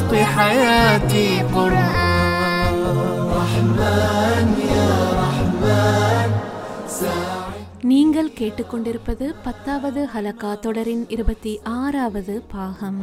واسق حياتي قرآن رحمن يا رحمن ساعد நீங்கள் கேட்டுக்கொண்டிருப்பது பத்தாவது ஹலகா தொடரின் இருபத்தி ஆறாவது பாகம்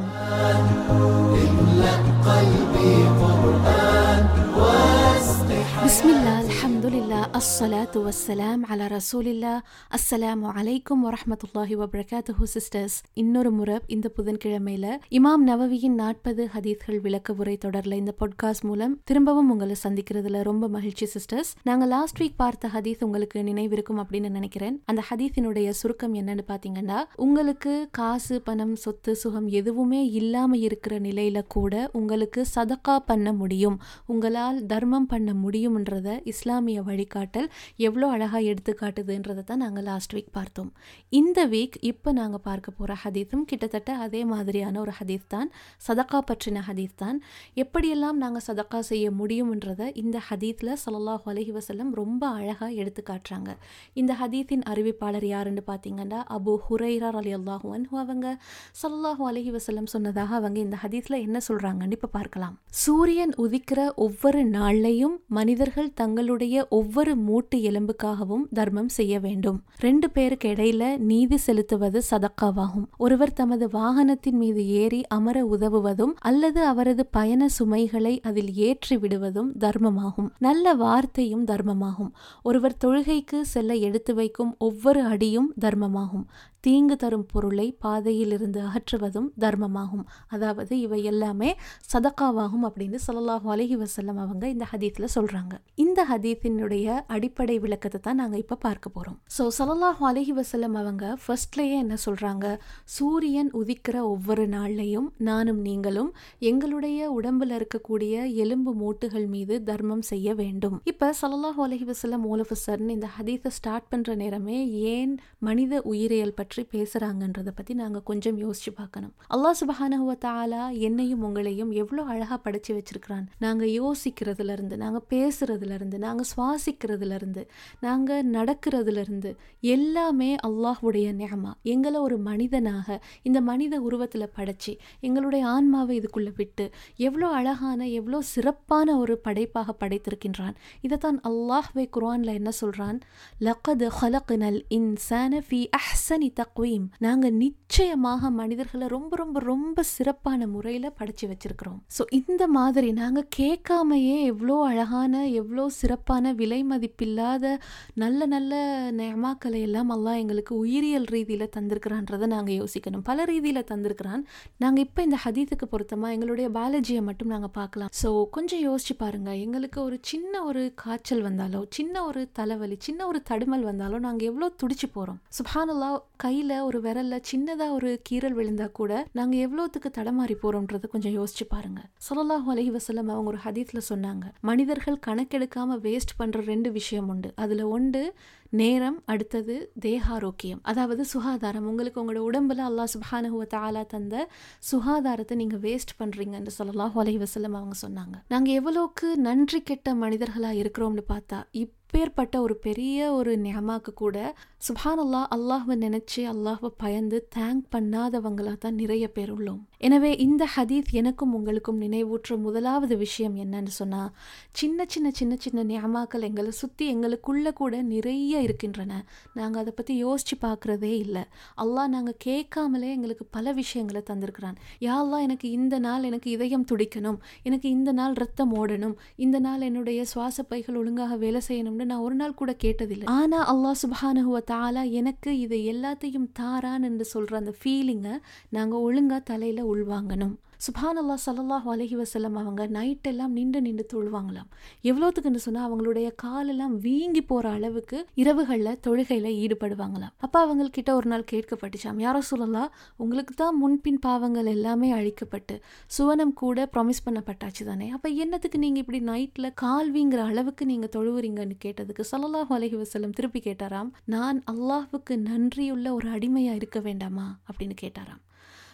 பிஸ்மில்லா அல்ஹம்துலில்லா அஸ்ஸலாத்து வஸ்ஸலாம் அலா ரசூலில்லா அஸ்ஸலாமு அலைக்கும் வரஹ்மத்துல்லாஹி வபரகாத்துஹு சிஸ்டர்ஸ் இன்னொரு முறை இந்த புதன்கிழமையில இமாம் நவவியின் நாற்பது ஹதீஸ்கள் விளக்க உரை தொடர்ல இந்த பாட்காஸ்ட் மூலம் திரும்பவும் உங்களை சந்திக்கிறதுல ரொம்ப மகிழ்ச்சி சிஸ்டர்ஸ் நாங்க லாஸ்ட் வீக் பார்த்த ஹதீஸ் உங்களுக்கு நினைவிருக்கும் அப்படின்னு நினைக்கிறேன் அந்த ஹதீஸினுடைய சுருக்கம் என்னன்னு பாத்தீங்கன்னா உங்களுக்கு காசு பணம் சொத்து சுகம் எதுவுமே இல்லாம இருக்கிற நிலையில கூட உங்களுக்கு சதக்கா பண்ண முடியும் உங்களால் தர்மம் பண்ண முடியும்ன்றத இஸ்லாமிய வழிகாட்டல் எவ்வளோ அழகா எடுத்து காட்டுதுன்றதை தான் நாங்கள் லாஸ்ட் வீக் பார்த்தோம் இந்த வீக் இப்போ நாங்கள் பார்க்க போகிற ஹதீஸும் கிட்டத்தட்ட அதே மாதிரியான ஒரு ஹதீஸ் தான் சதக்கா பற்றின ஹதீஸ் தான் எப்படியெல்லாம் நாங்கள் சதக்கா செய்ய முடியும்ன்றதை இந்த ஹதீஸில் ஸல்லல்லாஹு அலைஹி வஸல்லம் ரொம்ப அழகாக எடுத்து காட்டுறாங்க இந்த ஹதீஸின் அறிவிப்பாளர் யாருன்னு பார்த்தீங்கன்னா அபு ஹுரைரா அலி அல்லாஹு அன்ஹு அவங்க ஸல்லல்லாஹு அலைஹி வஸல்லம் சொன்னதாக அவங்க இந்த ஹதீஸில் என்ன சொல்கிறாங்கன்னு இப்போ பார்க்கலாம் சூரியன் உதிக்கிற ஒவ்வொரு நாள்லையும் மனிதர்கள் தங்களுடைய ஒவ்வொரு மூட்டு எலும்புக்காகவும் தர்மம் செய்ய வேண்டும் ரெண்டு பேருக்கு இடையில நீதி செலுத்துவது சதக்காவாகும் ஒருவர் தமது வாகனத்தின் மீது ஏறி அமர உதவுவதும் அல்லது அவரது பயண சுமைகளை அதில் ஏற்றி விடுவதும் தர்மமாகும் நல்ல வார்த்தையும் தர்மமாகும் ஒருவர் தொழுகைக்கு செல்ல எடுத்து வைக்கும் ஒவ்வொரு அடியும் தர்மமாகும் தீங்கு தரும் பொருளை பாதையிலிருந்து அகற்றுவதும் தர்மமாகும் அதாவது இவை எல்லாமே சதக்காவாகும் அப்படின்னு ஸல்லல்லாஹு அலைஹி வஸல்லம் அவங்க இந்த ஹதீஸ்ல சொல்றாங்க இந்த ஹதீஸினுடைய அடிப்படை விளக்கத்தை தான் நாங்க இப்ப பார்க்க போறோம் ஸோ ஸல்லல்லாஹு அலைஹி வஸல்லம் அவங்க ஃபர்ஸ்ட்லயே என்ன சொல்றாங்க சூரியன் உதிக்கிற ஒவ்வொரு நாள்லையும் நானும் நீங்களும் எங்களுடைய உடம்புல இருக்கக்கூடிய எலும்பு மூட்டுகள் மீது தர்மம் செய்ய வேண்டும் இப்ப ஸல்லல்லாஹு அலைஹி வஸல்லம் மூலஃபசர்னு இந்த ஹதீஸை ஸ்டார்ட் பண்ற நேரமே ஏன் மனித உயிரியல் பற்றி பேசுறாங்கன்றத பத்தி நாங்க கொஞ்சம் யோசிச்சு பார்க்கணும் அல்லாஹ் சுபஹானஹு வ தஆலா என்னையும் உங்களையும் எவ்வளோ அழகா படைச்சு வச்சிருக்கிறான் நாங்க யோசிக்கிறதுல இருந்து நாங்க பேசுறதுல இருந்து நாங்க சுவாசிக்கிறதுல இருந்து நாங்க நடக்கிறதுல இருந்து எல்லாமே அல்லாஹ்வுடைய நியமா எங்களை ஒரு மனிதனாக இந்த மனித உருவத்துல படைச்சு எங்களுடைய ஆன்மாவை இதுக்குள்ள விட்டு எவ்வளோ அழகான எவ்வளோ சிறப்பான ஒரு படைப்பாக படைத்திருக்கின்றான் இதைத்தான் அல்லாஹ்வே குர்ஆன்ல என்ன சொல்றான் லக்கது ஹலக்னல் இன்சான ஃபி அஹ்சனி தக்வீம் நாங்க நிச்சயமாக மனிதர்களை ரொம்ப ரொம்ப ரொம்ப சிறப்பான முறையில படைச்சு வச்சிருக்கிறோம் ஸோ இந்த மாதிரி நாங்க கேட்காமையே எவ்வளோ அழகான எவ்வளோ சிறப்பான விலை மதிப்பில்லாத நல்ல நல்ல நேமாக்களை எல்லாம் அல்லாஹ் எங்களுக்கு உயிரியல் ரீதியில தந்திருக்கிறான்றதை நாங்க யோசிக்கணும் பல ரீதியில தந்திருக்கிறான் நாங்க இப்ப இந்த ஹதீஸுக்கு பொருத்தமா எங்களுடைய பாலஜியை மட்டும் நாங்க பார்க்கலாம் ஸோ கொஞ்சம் யோசிச்சு பாருங்க எங்களுக்கு ஒரு சின்ன ஒரு காய்ச்சல் வந்தாலோ சின்ன ஒரு தலைவலி சின்ன ஒரு தடுமல் வந்தாலோ நாங்க எவ்வளோ துடிச்சு போறோம் சுபானல்லா கையில ஒரு விரல்ல சின்னதா ஒரு கீறல் விழுந்தா கூட நாங்க எவ்வளோத்துக்கு தடமாறி போறோம்ன்றதை கொஞ்சம் யோசிச்சு பாருங்க ஸல்லல்லாஹு அலைஹி வஸல்லம் அவங்க ஒரு ஹதீஸ்ல சொன்னாங்க மனிதர்கள் கணக்கெடுக்காம வேஸ்ட் பண்ற ரெண்டு விஷயம் உண்டு அதுல ஒன்று நேரம் அடுத்தது தேகாரோக்கியம் அதாவது சுகாதாரம் உங்களுக்கு உங்களோட உடம்புல அல்லாஹ் சுப்ஹானஹு வ தஆலா தந்த சுகாதாரத்தை நீங்க வேஸ்ட் பண்றீங்கன்னு ஸல்லல்லாஹு அலைஹி வஸல்லம் அவங்க சொன்னாங்க நாங்க எவ்வளோக்கு நன்றி கெட்ட மனிதர்களா இருக்கிறோம்னு பார்த்தா இப் அப்பேற்பட்ட ஒரு பெரிய ஒரு நியமாக்கு கூட சுபான் அல்லாஹ் அல்லாஹ்வை நினைச்சு அல்லாஹ்வை பயந்து தேங்க் பண்ணாதவங்களா தான் நிறைய பேர் உள்ளோம் எனவே இந்த ஹதீஸ் எனக்கும் உங்களுக்கும் நினைவூற்ற முதலாவது விஷயம் என்னன்னு சொன்னா சின்ன சின்ன சின்ன சின்ன நியமாக்கள் எங்களை சுத்தி எங்களுக்குள்ள கூட நிறைய இருக்கின்றன நாங்க அதை பத்தி யோசிச்சு பார்க்கறதே இல்லை அல்லாஹ் நாங்க கேட்காமலே எங்களுக்கு பல விஷயங்களை தந்திருக்கிறான் யா அல்லாஹ் எனக்கு இந்த நாள் எனக்கு இதயம் துடிக்கணும் எனக்கு இந்த நாள் ரத்தம் ஓடணும் இந்த நாள் என்னுடைய சுவாச பைகள் ஒழுங்காக வேலை செய்யணும்னு நான் ஒரு நாள் கூட கேட்டதில்லை ஆனா அல்லாஹ் சுபஹானஹுவ தாலா எனக்கு இதை எல்லாத்தையும் தாரான் என்று சொல்ற அந்த ஃபீலிங்கை நாங்க ஒழுங்கா தலையில உள்வாங்கணும் சுபான் அல்லா சல்லாஹூ அலஹி வசல்லம் அவங்க நைட் எல்லாம் நின்று நின்று தொழுவாங்களாம் எவ்வளோத்துக்குன்னு சொன்னால் அவங்களுடைய காலெல்லாம் வீங்கி போகிற அளவுக்கு இரவுகளில் தொழுகையில் ஈடுபடுவாங்களாம் அப்போ அவங்கக்கிட்ட ஒரு நாள் கேட்கப்பட்டுச்சாம் யாரோ சொல்லலாம் உங்களுக்கு தான் முன்பின் பாவங்கள் எல்லாமே அழிக்கப்பட்டு சுவனம் கூட ப்ராமிஸ் பண்ணப்பட்டாச்சு தானே அப்போ என்னத்துக்கு நீங்கள் இப்படி நைட்டில் கால் வீங்குற அளவுக்கு நீங்கள் தொழுவுறீங்கன்னு கேட்டதுக்கு சல்லல்லாஹு அலஹி வசல்லம் திருப்பி கேட்டாராம் நான் அல்லாஹ்வுக்கு நன்றியுள்ள ஒரு அடிமையாக இருக்க வேண்டாமா அப்படின்னு கேட்டாராம்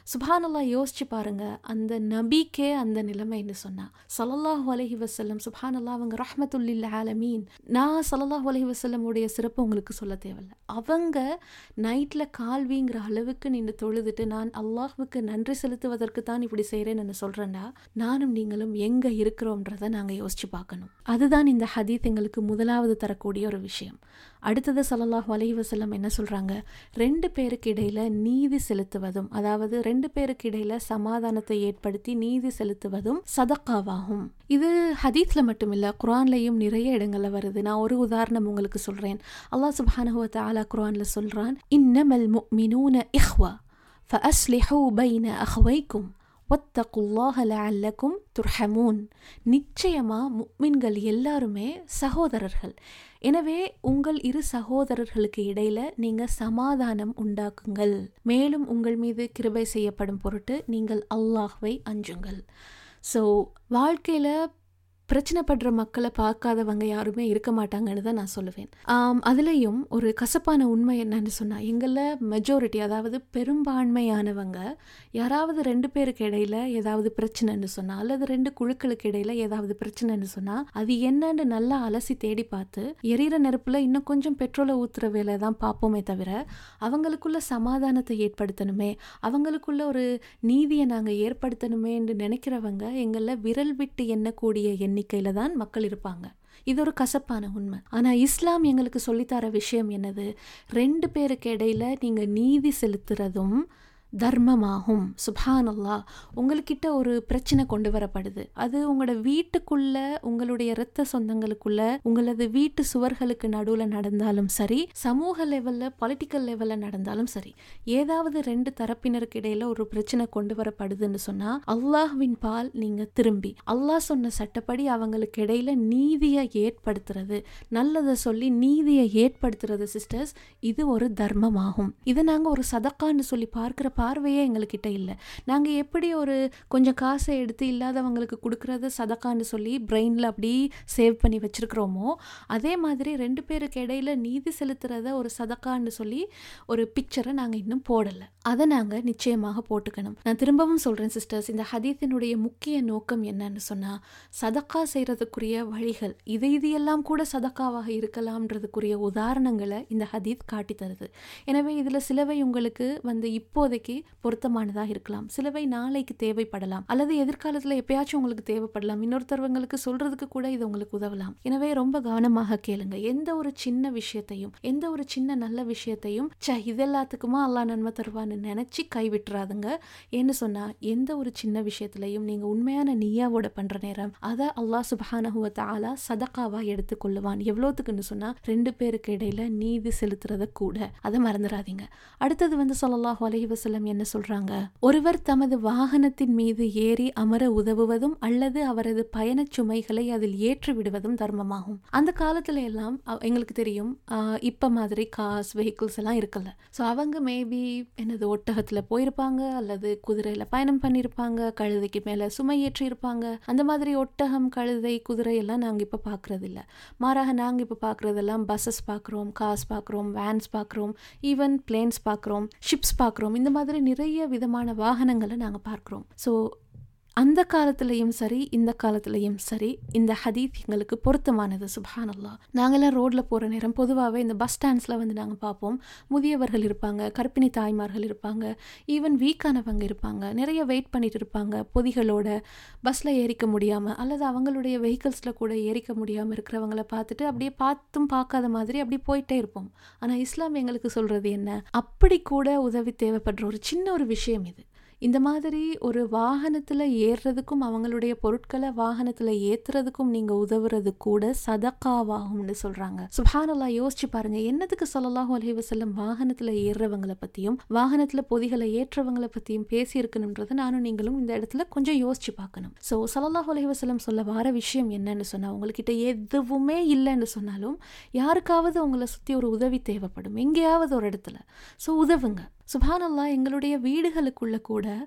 சுபானல்லா யோசிச்சு பாருங்க அந்த நபிக்கே அந்த நிலைமைன்னு சொன்னா சல்லல்லாஹு அலைஹி வஸல்லம் சுபானல்லா அவங்க ரஹ்மத்துல்லில் ஆலமீன் நான் சல்லல்லாஹு அலைஹி வஸல்லம் உடைய சிறப்பு உங்களுக்கு சொல்ல தேவையில்ல அவங்க நைட்டில் கால்விங்கிற அளவுக்கு நின்று தொழுதுட்டு நான் அல்லாஹ்வுக்கு நன்றி செலுத்துவதற்கு தான் இப்படி செய்கிறேன்னு சொல்கிறேன்னா நானும் நீங்களும் எங்கே இருக்கிறோன்றதை நாங்கள் யோசிச்சு பார்க்கணும் அதுதான் இந்த ஹதீத் எங்களுக்கு முதலாவது தரக்கூடிய ஒரு விஷயம் அடுத்தது சல்லல்லாஹு அலைஹி வஸல்லம் என்ன சொல்கிறாங்க ரெண்டு பேருக்கு இடையில நீதி செலுத்துவதும் அதாவது ரெண்டு பேருக்கு இடையில சமாதானத்தை ஏற்படுத்தி நீதி செலுத்துவதும் சதக்காவாகும் இது ஹதீத்ல மட்டும் இல்ல குரான்லயும் நிறைய இடங்கள்ல வருது நான் ஒரு உதாரணம் உங்களுக்கு சொல்றேன் அல்லாஹ் சுப்ஹானஹு வ தஆலா குரான்ல சொல்றான் இன்னமல் முஃமினூன இஹ்வா ஃபஅஸ்லிஹூ பைன அஹ்வைக்கும் ஒத்தகுல்லாஹ லஅல்லக்கும் துர்ஹமூன் நிச்சயமா முக்மின்கள் எல்லாருமே சகோதரர்கள் எனவே உங்கள் இரு சகோதரர்களுக்கு இடையில நீங்க சமாதானம் உண்டாக்குங்கள் மேலும் உங்கள் மீது கிருபை செய்யப்படும் பொருட்டு நீங்கள் அல்லாஹ்வை அஞ்சுங்கள் ஸோ வாழ்க்கையில பிரச்சனைப்படுற மக்களை பார்க்காதவங்க யாருமே இருக்க மாட்டாங்கன்னு தான் நான் சொல்லுவேன் ஆம், அதுலேயும் ஒரு கசப்பான உண்மை என்னன்னு சொன்னால் எங்களில் மெஜாரிட்டி அதாவது பெரும்பான்மையானவங்க யாராவது ரெண்டு பேருக்கு இடையில ஏதாவது பிரச்சனைன்னு சொன்னால் அல்லது ரெண்டு குழுக்களுக்கு இடையில ஏதாவது பிரச்சனைன்னு சொன்னால் அது என்னன்னு நல்லா அலசி தேடி பார்த்து எரியிற நெருப்பில் இன்னும் கொஞ்சம் பெட்ரோலை ஊற்றுற வேலை தான் பார்ப்போமே தவிர அவங்களுக்குள்ள சமாதானத்தை ஏற்படுத்தணுமே அவங்களுக்குள்ள ஒரு நீதியை நாங்கள் ஏற்படுத்தணுமேன்னு நினைக்கிறவங்க எங்களில் விரல் விட்டு எண்ணக்கூடிய எண்ணிக்கையில் தான் மக்கள் இருப்பாங்க இது ஒரு கசப்பான உண்மை ஆனால் இஸ்லாம் எங்களுக்கு சொல்லித்தர விஷயம் என்னது ரெண்டு பேருக்கு இடையில நீங்கள் நீதி செலுத்துறதும் தர்மமாகும் சுபானல்லா உங்கள்கிட்ட ஒரு பிரச்சனை கொண்டு வரப்படுது அது உங்களோட வீட்டுக்குள்ள உங்களுடைய இரத்த சொந்தங்களுக்குள்ள உங்களது வீட்டு சுவர்களுக்கு நடுவில் நடந்தாலும் சரி சமூக லெவலில் பொலிட்டிக்கல் லெவலில் நடந்தாலும் சரி ஏதாவது ரெண்டு தரப்பினருக்கு இடையில ஒரு பிரச்சனை கொண்டு வரப்படுதுன்னு சொன்னா அல்லாஹ்வின் பால் நீங்க திரும்பி அல்லாஹ் சொன்ன சட்டப்படி அவங்களுக்கு இடையில நீதியை ஏற்படுத்துறது நல்லதை சொல்லி நீதியை ஏற்படுத்துறது சிஸ்டர்ஸ் இது ஒரு தர்மமாகும் இதை நாங்கள் ஒரு சதக்கான்னு சொல்லி பார்க்குற பார்வையே எங்ககிட்ட இல்லை நாங்கள் எப்படி ஒரு கொஞ்சம் காசை எடுத்து இல்லாதவங்களுக்கு கொடுக்கறது சதக்கான்னு சொல்லி பிரெயினில் அப்படி சேவ் பண்ணி வச்சிருக்கிறோமோ அதே மாதிரி ரெண்டு பேருக்கு இடையில நீதி செலுத்துறத ஒரு சதக்கான்னு சொல்லி ஒரு பிக்சரை நாங்கள் இன்னும் போடலை அதை நாங்கள் நிச்சயமாக போட்டுக்கணும் நான் திரும்பவும் சொல்கிறேன் சிஸ்டர்ஸ் இந்த ஹதீத்தினுடைய முக்கிய நோக்கம் என்னன்னு சொன்னால் சதக்கா செய்கிறதுக்குரிய வழிகள் இது இது எல்லாம் கூட சதக்காவாக இருக்கலாம்ன்றதுக்குரிய உதாரணங்களை இந்த ஹதீத் காட்டி தருது எனவே இதில் சிலவை உங்களுக்கு வந்து இப்போதைக்கு பொருத்தமானதாக இருக்கலாம் சிலவை நாளைக்கு தேவைப்படலாம் அல்லது எதிர்காலத்தில் எப்பயாச்சும் உங்களுக்கு தேவைப்படலாம் இன்னொருத்தவங்களுக்கு சொல்றதுக்கு கூட இது உங்களுக்கு உதவலாம் எனவே ரொம்ப கவனமாக கேளுங்க எந்த ஒரு சின்ன விஷயத்தையும் எந்த ஒரு சின்ன நல்ல விஷயத்தையும் ச இது எல்லாத்துக்குமா அல்லாஹ் நன்மை தருவான்னு நினைச்சு கைவிட்டுறாதுங்க ஏன்னு சொன்னா எந்த ஒரு சின்ன விஷயத்திலையும் நீங்க உண்மையான நீயாவோட பண்ற நேரம் அதை அல்லாஹ் சுபஹானஹுவ தஆலா சதக்காவா எடுத்துக்கொள்ளுவான் எவ்வளோத்துக்குன்னு சொன்னா ரெண்டு பேருக்கு இடையில நீதி செலுத்துறத கூட அதை மறந்துடாதீங்க அடுத்தது வந்து ஸல்லல்லாஹு அலைஹி வஸல்லம் என்ன சொல்றாங்க ஒருவர் தமது வாகனத்தின் மீது ஏறி அமர உதவுவதும் அல்லது அவரது பயணச் சுமைகளை அதில் ஏற்றி விடுவதும் தர்மமாகும் அந்த காலத்துல எல்லாம் அ- எங்களுக்கு தெரியும் ஆஹ், இப்ப மாதிரி காஸ் வெஹிக்கிள்ஸ் எல்லாம் இருக்கல ஸோ அவங்க மேபி என்னது ஒட்டகத்துல போயிருப்பாங்க அல்லது குதிரையில பயணம் பண்ணியிருப்பாங்க கழுதைக்கு மேல சுமை ஏற்றி இருப்பாங்க அந்த மாதிரி ஒட்டகம் கழுதை குதிரை எல்லாம் நாங்க இப்ப பார்க்கறது இல்ல மாறாக நாங்க இப்ப பார்க்கறதெல்லாம் பஸ்ஸஸ் பார்க்குறோம் கார்ஸ் பார்க்குறோம் வேன்ஸ் பார்க்குறோம் ஈவன் பிளேன்ஸ் பார்க்குறோம் ஷிப்ஸ் பார்க்குறோம் இந்த மாதிரி நிறைய விதமான வாகனங்களை நாங்கள் பார்க்குறோம் ஸோ அந்த காலத்துலேயும் சரி இந்த காலத்துலேயும் சரி இந்த ஹதீத் எங்களுக்கு பொருத்தமானது சுப்ஹானல்லாஹ் நாங்கெல்லாம் ரோட்டில் போகிற நேரம் பொதுவாகவே இந்த பஸ் ஸ்டாண்ட்ஸில் வந்து நாங்கள் பார்ப்போம் முதியவர்கள் இருப்பாங்க கர்ப்பிணி தாய்மார்கள் இருப்பாங்க ஈவன் வீக்கானவங்க இருப்பாங்க நிறைய வெயிட் பண்ணிட்டு இருப்பாங்க பொதிகளோட பஸ்ஸில் ஏறிக்க முடியாமல் அல்லது அவங்களுடைய வெஹிக்கிள்ஸில் கூட ஏறிக்க முடியாமல் இருக்கிறவங்கள பார்த்துட்டு அப்படியே பார்த்தும் பார்க்காத மாதிரி அப்படியே போயிட்டே இருப்போம் ஆனால் இஸ்லாம் எங்களுக்கு சொல்கிறது என்ன அப்படி கூட உதவி தேவைப்படுற ஒரு சின்ன ஒரு விஷயம் இது இந்த மாதிரி ஒரு வாகனத்தில் ஏறுறதுக்கும் அவங்களுடைய பொருட்களை வாகனத்தில் ஏத்துறதுக்கும் நீங்கள் உதவுறது கூட சதக்காவாகும்னு சொல்கிறாங்க சுபானல்லா யோசிச்சு பாருங்க என்னதுக்கு ஸல்லல்லாஹு அலைஹி வஸல்லம் வாகனத்தில் ஏறுறவங்களை பற்றியும் வாகனத்தில் பொதிகளை ஏற்றவங்களை பற்றியும் பேசியிருக்கணுன்றதை நானும் நீங்களும் இந்த இடத்துல கொஞ்சம் யோசிச்சு பார்க்கணும் ஸோ ஸல்லல்லாஹு அலைஹி வஸல்லம் சொல்ல வர விஷயம் என்னன்னு சொன்னால் உங்கள்கிட்ட எதுவுமே இல்லைன்னு சொன்னாலும் யாருக்காவது உங்களை சுற்றி ஒரு உதவி தேவைப்படும் எங்கேயாவது ஒரு இடத்துல ஸோ உதவுங்க சுபானல்லா எங்களுடைய வீடுகளுக்குள்ள கூட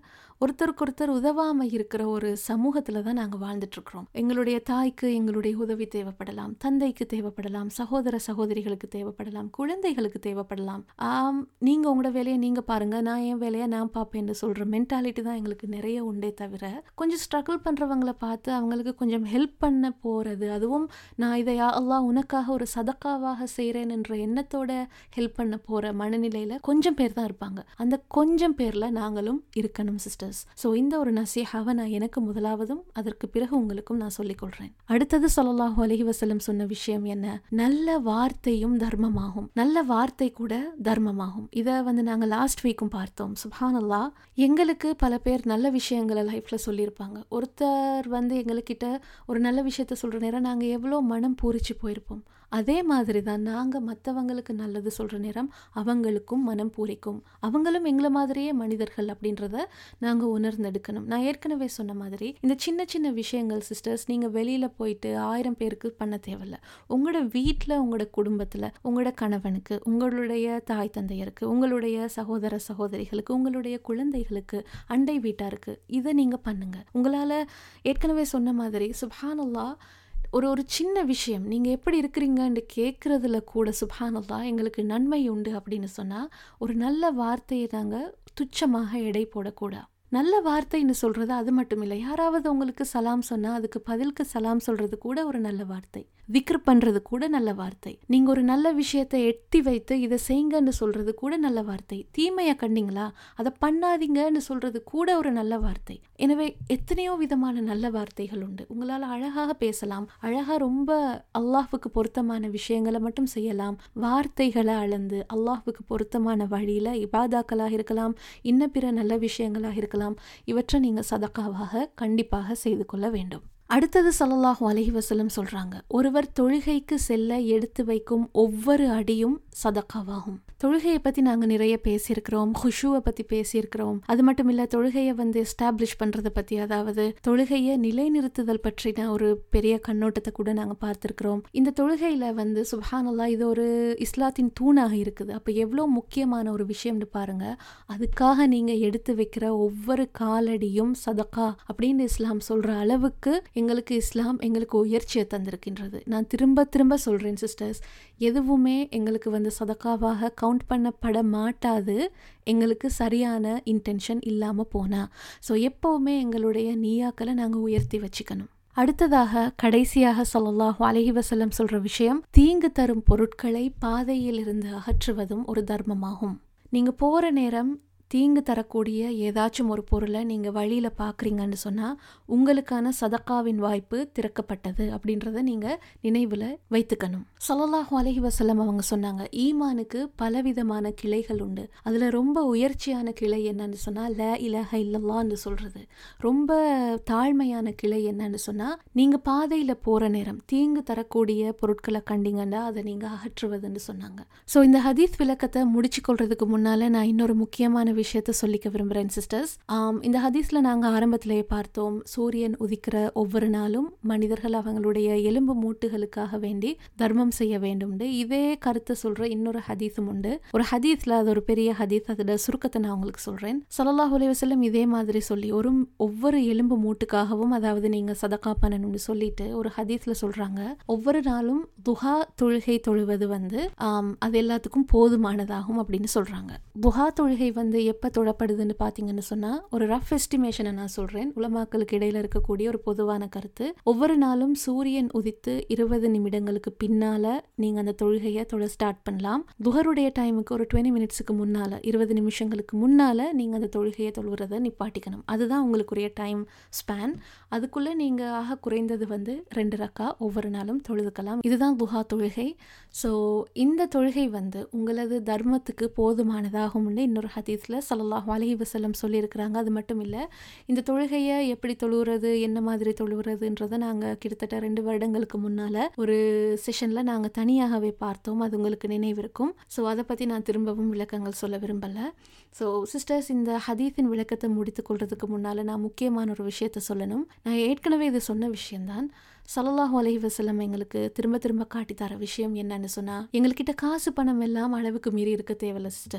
ஒருத்தருக்கு ஒருத்தர் உதவாம இருக்கிற ஒரு சமூகத்துல தான் நாங்க வாழ்ந்துட்டு இருக்கிறோம் எங்களுடைய தாய்க்கு எங்களுடைய உதவி தேவைப்படலாம் தந்தைக்கு தேவைப்படலாம் சகோதர சகோதரிகளுக்கு தேவைப்படலாம் குழந்தைகளுக்கு தேவைப்படலாம் ஆம், நீங்க உங்களோட வேலையை நீங்க பாருங்க நான் என் வேலையை நான் பார்ப்பேன்னு சொல்ற மென்டாலிட்டி தான் எங்களுக்கு நிறைய உண்டே தவிர கொஞ்சம் ஸ்ட்ரகிள் பண்றவங்களை பார்த்து அவங்களுக்கு கொஞ்சம் ஹெல்ப் பண்ண போறது அதுவும் நான் இதை யா அல்லாஹ் உனக்காக ஒரு சதக்காவாக செய்கிறேன் என்ற எண்ணத்தோட ஹெல்ப் பண்ண போற மனநிலையில கொஞ்சம் பேர் தான் இருப்பாங்க அந்த கொஞ்சம் பேர்ல நாங்களும் இருக்கணும் சிஸ்டர்ஸ் ஸோ இந்த ஒரு நசீஹாவை நான் எனக்கு முதலாவதும் அதற்கு பிறகு உங்களுக்கும் நான் சொல்லிக் கொள்றேன் அடுத்தது ஸல்லல்லாஹு அலைஹி வஸல்லம் சொன்ன விஷயம் என்ன நல்ல வார்த்தையும் தர்மமாகும் நல்ல வார்த்தை கூட தர்மமாகும் இதை வந்து நாங்கள் லாஸ்ட் வீக்கும் பார்த்தோம் சுப்ஹானல்லாஹ் எங்களுக்கு பல பேர் நல்ல விஷயங்களை லைஃப்ல சொல்லியிருப்பாங்க ஒருத்தர் வந்து எங்ககிட்ட ஒரு நல்ல விஷயத்த சொல்ற நேரம் நாங்க எவ்வளோ மனம் பூரிச்சு போயிருப்போம் அதே மாதிரி தான் நாங்கள் மற்றவங்களுக்கு நல்லது சொல்கிற நேரம் அவங்களுக்கும் மனம் பூரிக்கும் அவங்களும் எங்களை மாதிரியே மனிதர்கள் அப்படின்றத நாங்கள் உணர்ந்தெடுக்கணும் நான் ஏற்கனவே சொன்ன மாதிரி இந்த சின்ன சின்ன விஷயங்கள் சிஸ்டர்ஸ் நீங்கள் வெளியில் போயிட்டு ஆயிரம் பேருக்கு பண்ண தேவையில்ல உங்களோட வீட்டில் உங்களோட குடும்பத்தில் உங்களோட கணவனுக்கு உங்களுடைய தாய் தந்தையருக்கு உங்களுடைய சகோதர சகோதரிகளுக்கு உங்களுடைய குழந்தைகளுக்கு அண்டை வீட்டாருக்கு இதை நீங்கள் பண்ணுங்க உங்களால் ஏற்கனவே சொன்ன மாதிரி சுப்ஹானல்லாஹ் ஒரு ஒரு சின்ன விஷயம் நீங்கள் எப்படி இருக்கிறீங்கன்னு கேட்குறதுல கூட சுபானல்லா எங்களுக்கு நன்மை உண்டு அப்படின்னு சொன்னால் ஒரு நல்ல வார்த்தையை நாங்கள் துச்சமாக எடை போடக்கூடாது நல்ல வார்த்தைன்னு சொல்கிறது அது மட்டும் இல்லை யாராவது உங்களுக்கு சலாம் சொன்னால் அதுக்கு பதிலுக்கு சலாம் சொல்கிறது கூட ஒரு நல்ல வார்த்தை விக்ர் பண்ணுறது கூட நல்ல வார்த்தை நீங்கள் ஒரு நல்ல விஷயத்தை எட்டி வைத்து இதை செய்யுங்கன்னு சொல்கிறது கூட நல்ல வார்த்தை தீமையை கண்டீங்களா அதை பண்ணாதீங்கன்னு சொல்கிறது கூட ஒரு நல்ல வார்த்தை எனவே எத்தனையோ விதமான நல்ல வார்த்தைகள் உண்டு உங்களால் அழகாக பேசலாம் அழகாக ரொம்ப அல்லாஹ்வுக்கு பொருத்தமான விஷயங்களை மட்டும் செய்யலாம் வார்த்தைகளை அளந்து அல்லாஹ்வுக்கு பொருத்தமான வழியில் இபாதாக்களாக இருக்கலாம் இன்ன பிற நல்ல விஷயங்களாக இருக்கலாம் இவற்றை நீங்கள் சதக்காவாக கண்டிப்பாக செய்து கொள்ள வேண்டும் அடுத்தது ஸல்லல்லாஹு அலைஹி வஸல்லம் சொல்றாங்க ஒருவர் தொழுகைக்கு செல்ல எடுத்து வைக்கும் ஒவ்வொரு அடியும் சதக்காவாகும் தொழுகையை பத்தி நாங்க நிறைய பேசியிருக்கிறோம் ஹுஷுவை பத்தி பேசியிருக்கிறோம் அது மட்டும் இல்ல தொழுகையை வந்து எஸ்டாப்ளிஷ் பண்றதை பத்தி அதாவது தொழுகையை நிலைநிறுத்துதல் பற்றின ஒரு பெரிய கண்ணோட்டத்தை கூட நாங்க பார்த்திருக்கிறோம் இந்த தொழுகையில வந்து சுபஹானல்லா இது ஒரு இஸ்லாத்தின் தூணாக இருக்குது அப்ப எவ்வளோ முக்கியமான ஒரு விஷயம்னு பாருங்க அதுக்காக நீங்க எடுத்து வைக்கிற ஒவ்வொரு காலடியும் சதக்கா அப்படின்னு இஸ்லாம் சொல்ற அளவுக்கு எங்களுக்கு இஸ்லாம் எங்களுக்கு உயர்ச்சியை தந்திருக்கின்றது நான் திரும்ப திரும்ப சொல்றேன் சிஸ்டர்ஸ் எதுவுமே எங்களுக்கு வந்து சதக்காவாக கவுண்ட் பண்ணப்பட மாட்டாது எங்களுக்கு சரியான இன்டென்ஷன் இல்லாமல் போனா ஸோ எப்போவுமே எங்களுடைய நீயாக்களை நாங்கள் உயர்த்தி வச்சுக்கணும் அடுத்ததாக கடைசியாக ஸல்லல்லாஹு அலைஹி வஸல்லம் சொல்ற விஷயம் தீங்கு தரும் பொருட்களை பாதையில் இருந்து அகற்றுவதும் ஒரு தர்மமாகும் நீங்க போற நேரம் தீங்கு தரக்கூடிய ஏதாச்சும் ஒரு பொருளை நீங்கள் வழியில் பார்க்குறீங்கன்னு சொன்னால் உங்களுக்கான சதக்காவின் வாய்ப்பு திறக்கப்பட்டது அப்படின்றத நீங்கள் நினைவில் வைத்துக்கணும் ஸல்லல்லாஹு அலைஹி வஸல்லம் அவங்க சொன்னாங்க ஈமானுக்கு பலவிதமான கிளைகள் உண்டு அதில் ரொம்ப உயர்ச்சியான கிளை என்னன்னு சொன்னால் ல இலஹ இல்லல்லான்னு சொல்கிறது ரொம்ப தாழ்மையான கிளை என்னன்னு சொன்னால் நீங்கள் பாதையில் போகிற நேரம் தீங்கு தரக்கூடிய பொருட்களை கண்டீங்கன்னா அதை நீங்கள் அகற்றுவதுன்னு சொன்னாங்க ஸோ இந்த ஹதீஸ் விளக்கத்தை முடிச்சு கொள்றதுக்கு முன்னால் நான் இன்னொரு முக்கியமான விஷயத்த சொல்லிக்க விரும்புகிறேன் சிஸ்டர்ஸ் இந்த ஹதீஸில் நாங்கள் ஆரம்பத்திலேயே பார்த்தோம் சூரியன் உதிக்கிற ஒவ்வொரு நாளும் மனிதர்கள் அவங்களுடைய எலும்பு மூட்டுகளுக்காக வேண்டி தர்மம் செய்ய வேண்டும்னு இதே கருத்தை சொல்கிற இன்னொரு ஹதீஸும் உண்டு ஒரு ஹதீஸில் அது ஒரு பெரிய ஹதீஸ் அதோட சுருக்கத்தை நான் உங்களுக்கு சொல்கிறேன் சல்லல்லாஹு அலைஹி வஸல்லம் இதே மாதிரி சொல்லி ஒரு ஒவ்வொரு எலும்பு மூட்டுக்காகவும் அதாவது நீங்கள் சதக்கா பண்ணணும்னு சொல்லிட்டு ஒரு ஹதீஸில் சொல்கிறாங்க ஒவ்வொரு நாளும் துஹா தொழுகை தொழுவது வந்து ஆம், அது எல்லாத்துக்கும் போதுமானதாகும் அப்படின்னு சொல்கிறாங்க துஹா தொழுகை வந்து எப்போ தொழப்படுதுன்னு பார்த்தீங்கன்னு சொன்னால் ஒரு ரஃப் எஸ்டிமேஷனை நான் சொல்கிறேன் உலமாக்களுக்கு இடையில இருக்கக்கூடிய ஒரு பொதுவான கருத்து ஒவ்வொரு நாளும் சூரியன் உதித்து இருபது நிமிடங்களுக்கு பின்னால் நீங்கள் அந்த தொழுகையை தொழ ஸ்டார்ட் பண்ணலாம் துஹருடைய டைமுக்கு ஒரு டுவெண்ட்டி மினிட்ஸுக்கு முன்னால் இருபது நிமிஷங்களுக்கு முன்னால் நீங்கள் அந்த தொழுகையை தொழுகிறத நிப்பாட்டிக்கணும் அதுதான் உங்களுக்குரிய டைம் ஸ்பேன் அதுக்குள்ளே நீங்கள் ஆக குறைந்தது வந்து ரெண்டு ரக்கா ஒவ்வொரு நாளும் தொழுதுக்கலாம் இதுதான் துஹா தொழுகை ஸோ இந்த தொழுகை வந்து உங்களது தர்மத்துக்கு போதுமானதாகும்னு இன்னொரு ஹதீஸில் ஸல்லல்லாஹு அலைஹி வஸல்லம் சொல்லியிருக்கிறாங்க அது மட்டும் இல்லை இந்த தொழுகையை எப்படி தொழுகிறது என்ன மாதிரி தொழுகிறதுன்றதை நாங்கள் கிட்டத்தட்ட ரெண்டு வருடங்களுக்கு முன்னால் ஒரு செஷனில் நாங்கள் தனியாகவே பார்த்தோம் அது உங்களுக்கு நினைவிருக்கும் ஸோ அதை பற்றி நான் திரும்பவும் விளக்கங்கள் சொல்ல விரும்பலை ஸோ சிஸ்டர்ஸ் இந்த ஹதீஸின் விளக்கத்தை முடித்துக் கொள்றதுக்கு முன்னால் நான் முக்கியமான ஒரு விஷயத்தை சொல்லணும் நான் ஏற்கனவே இது சொன்ன விஷயம்தான் ஸல்லல்லாஹு அலைஹி வஸல்லம் எங்களுக்கு திரும்ப திரும்ப காட்டி தர விஷயம் என்னன்னு சொன்னால் எங்கள்கிட்ட காசு பணம் எல்லாம் அளவுக்கு மீறி இருக்க தேவையில்ல சிஸ்டர்ஸ்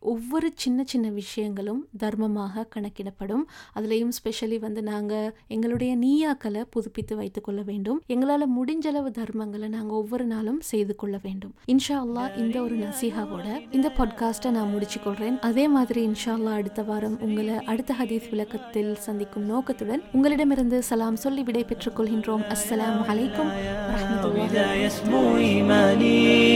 ஒவ்வொரு சின்ன சின்ன விஷயங்களும் தர்மமாக கணக்கிடப்படும் அதுலேயும் ஸ்பெஷலி வந்து நாங்கள் எங்களுடைய நீயாக்களை புதுப்பித்து வைத்துக்கொள்ள வேண்டும் எங்களால் முடிஞ்சளவு தர்மங்களை நாங்கள் ஒவ்வொரு நாளும் செய்து கொள்ள வேண்டும் இன்ஷா அல்லாஹ் இந்த ஒரு நசீஹாவோட இந்த பாட்காஸ்ட்டை நான் முடிச்சுக்கொள்கிறேன் அதே மாதிரி இன்ஷா அல்லாஹ் அடுத்த வாரம் உங்களை அடுத்த ஹதீஸ் விளக்கத்தில் சந்திக்கும் நோக்கத்துடன் உங்களிடமிருந்து சலாம் சொல்லி விடை பெற்றுக் கொள்கின்றோம் அஸ்ஸலாமு அலைக்கும் வரஹ்மத்துல்லாஹி بداية اسمه إيماني